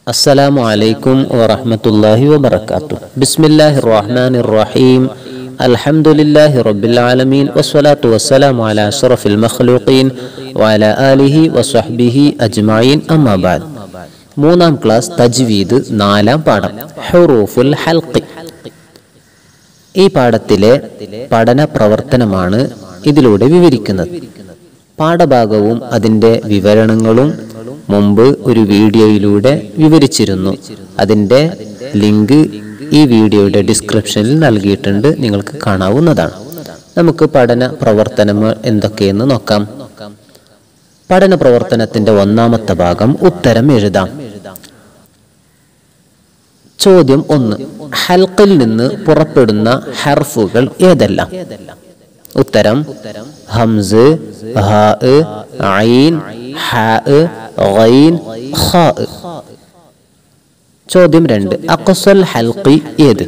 السلام عليكم ورحمة الله وبركاته بسم الله الرحمن الرحيم الحمد لله رب العالمين والصلاة والسلام على أشرف المخلوقين وعلى آله وصحبه أجمعين أما بعد മൂന്നാം ക്ലാസ് തജ്വീദ് നാലാം പാഠം ഹുറൂഫുൽ ഹൽഖി ഈ പാഠത്തിലെ പഠന പ്രവർത്തനമാണ് ഇതിലൂടെ വിവരിക്കുന്നത് പാഠഭാഗവും അതിൻ്റെ വിവരണങ്ങളും മുമ്പ് ഒരു വീഡിയോയിലൂടെ വിവരിച്ചിരുന്നു അതിൻ്റെ ലിങ്ക് ഈ വീഡിയോയുടെ ഡിസ്ക്രിപ്ഷനിൽ നൽകിയിട്ടുണ്ട് നിങ്ങൾക്ക് കാണാവുന്നതാണ് നമുക്ക് പഠന പ്രവർത്തനങ്ങൾ എന്തൊക്കെയെന്ന് നോക്കാം പഠന പ്രവർത്തനത്തിന്റെ ഒന്നാമത്തെ ഭാഗം ഉത്തരം എഴുതാം ചോദ്യം ഒന്ന് ഹൽക്കിൽ നിന്ന് പുറപ്പെടുന്ന ഹർഫുകൾ ഏതെല്ലാം ഉത്തരം ഹംസ് ഹാ ഐൻ ഹാ ഗൈൻ ഖാ ചോദ്യം രണ്ട് അക്സൽ ഹൽക്കി ഏത്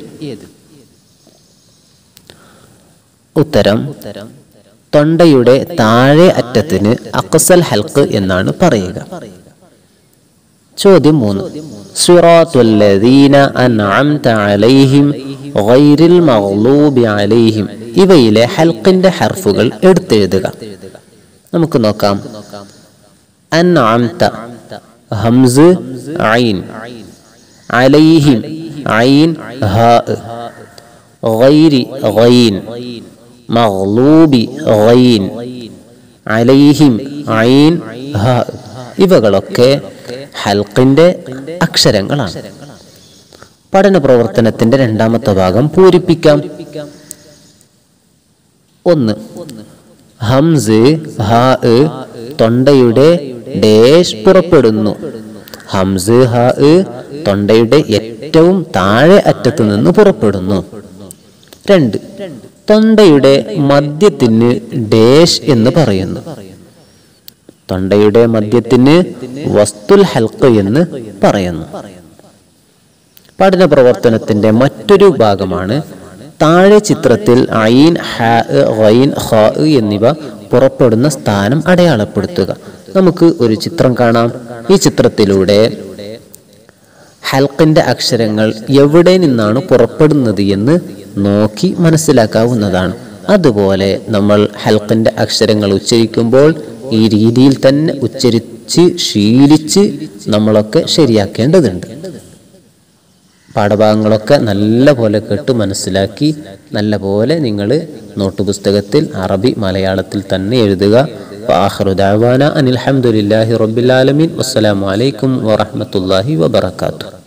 ഉത്തരം തൊണ്ടയുടെ താഴെ അറ്റത്തിന് അക്സൽ ഹൽക്ക് എന്നാണ് പറയുക ചോദ്യം മൂന്ന് സിറാത്തുല്ലദീന അൻഅംത അലൈഹിം ഗൈറിൽ മഗ്ലൂബി അലൈഹിം ഇവയിലെ ഹൽക്കിന്റെ ഹർഫുകൾ എടുത്തെഴുതുക നമുക്ക് നോക്കാം അൻഅംത ഹംസ് ഐൻ അലൈഹിം ഐൻ ഹാ ഗൈരി ഗൈൻ മഗ്ലൂബി ഗൈൻ അലൈഹിം ഐൻ ഹാ ഇവകളൊക്കെ ഹൽക്കിന്റെ അക്ഷരങ്ങളാണ് പഠന പ്രവർത്തനത്തിന്റെ രണ്ടാമത്തെ ഭാഗം പൂരിപ്പിക്കാം ഒന്ന് ഹംസ് ഹാ തൊണ്ടയുടെ ഡേഷ് പുറപ്പെടുന്നു ഹംസ് ഹാ തൊണ്ടയുടെ ഏറ്റവും താഴെ അറ്റത്ത് നിന്ന് പുറപ്പെടുന്നു രണ്ട് തൊണ്ടയുടെ മധ്യത്തിന് ഡേഷ് എന്ന് പറയുന്നു തൊണ്ടയുടെ മധ്യത്തിന് വസ്തുൽ ഹൽക്ക് എന്ന് പറയുന്നു പഠന പ്രവർത്തനത്തിന്റെ മറ്റൊരു ഭാഗമാണ് താഴെ ചിത്രത്തിൽ ഐൻ ഹാ ഗൈൻ ഖാ എന്നിവ പുറപ്പെടുന്ന സ്ഥാനം അടയാളപ്പെടുത്തുക നമുക്ക് ഒരു ചിത്രം കാണാം ഈ ചിത്രത്തിലൂടെ ഹൽക്കിന്റെ അക്ഷരങ്ങൾ എവിടെ നിന്നാണ് പുറപ്പെടുന്നത് എന്ന് നോക്കി മനസ്സിലാക്കാവുന്നതാണ് അതുപോലെ നമ്മൾ ഹൽക്കിന്റെ അക്ഷരങ്ങൾ ഉച്ചരിക്കുമ്പോൾ ഈ രീതിയിൽ തന്നെ ഉച്ചരിച്ച് ശീലിച്ച് നമ്മളൊക്കെ ശരിയാക്കേണ്ടതുണ്ട് പാഠഭാഗങ്ങളൊക്കെ നല്ല പോലെ കേട്ട് മനസ്സിലാക്കി നല്ല പോലെ നിങ്ങൾ നോട്ട് പുസ്തകത്തിൽ അറബി മലയാളത്തിൽ തന്നെ എഴുതുക വാഹറുദാവാന അനിൽഹമുല്ലാഹി റബ്ബിലാലമീൻ വസ്സലാമലൈക്കും വറഹമത്തല്ലാഹി വബർക്കാത്തു